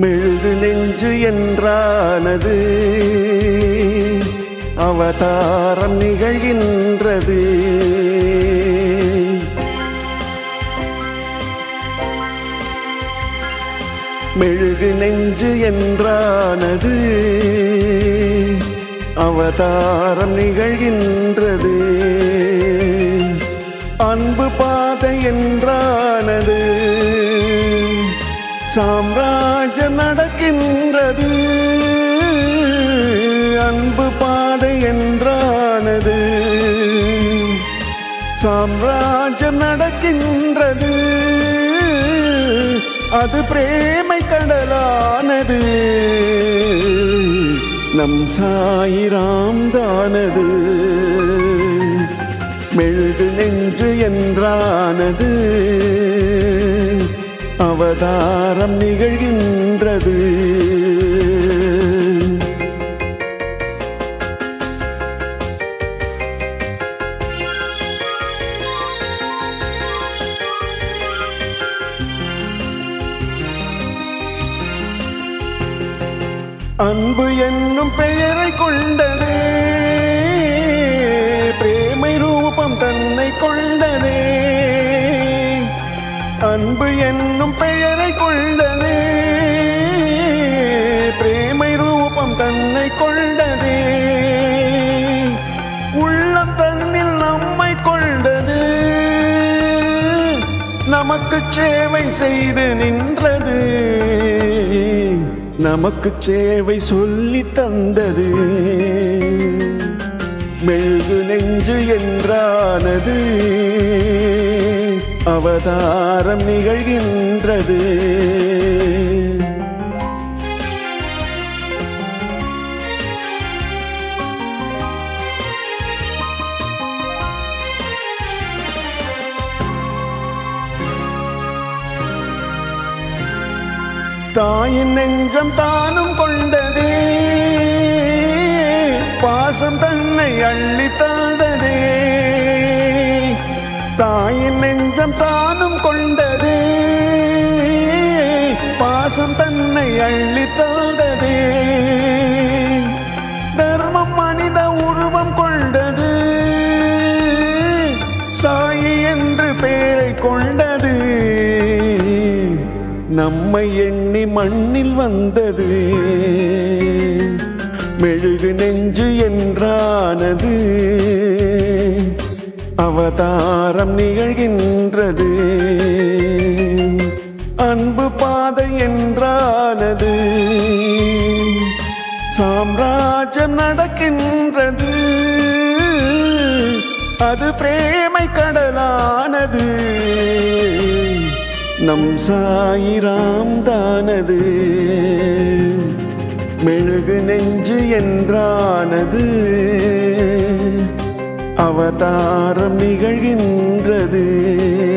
மெழுகு நெஞ்சு என்றானது அவதாரம் நிகழ்கின்றது மெழுகு நெஞ்சு என்றானது அவதாரம் நிகழ்கின்றது அன்பு பாதை என்றானது சாம்ராஜ்யம் நடக்கின்றது அன்பு பாதை என்றானது சாம்ராஜ்யம் நடக்கின்றது அது பிரேமை கடலானது நம் சாயிராம் தானது மெழுகு நெஞ்சு என்றானது அவதாரம் நிகழ்கின்றது அன்பு என்னும் பெயரை கொண்டதே பிரேமை ரூபம் தன்னை கொண்டதே அன்பு என்னும் பெயரை கொண்டதே பிரேமை ரூபம் தன்னை கொண்டதே உள்ளம் தன்னில் நம்மை கொண்டது நமக்கு சேவை செய்து நின்றது நமக்கு சேவை சொல்லி தந்தது மெழுகு நெஞ்சு என்றானது அவதாரம் நிகழ்கின்றது தாயின் நெஞ்சம் தானும் கொண்டதே பாசம் தன்னை அள்ளி தந்ததே தாயின் நெஞ்சம் தானும் கொண்டதே பாசம் தன்னை அள்ளி தந்ததே தர்மம் மனித உருவம் கொண்டது சாயி என்று பெயரை கொண்டது நம்மை எண்ணி மண்ணில் வந்தது மெழுகு நெஞ்சு என்றானது அவதாரம் நிகழ்கின்றது அன்பு பாதை என்றானது சாம்ராஜ்யம் நடக்கின்றது அது பிரேமை கடலானது நம் சாயிராம் தானது மெழுகு நெஞ்சு என்றானது அவதாரம் நிகழ்கின்றது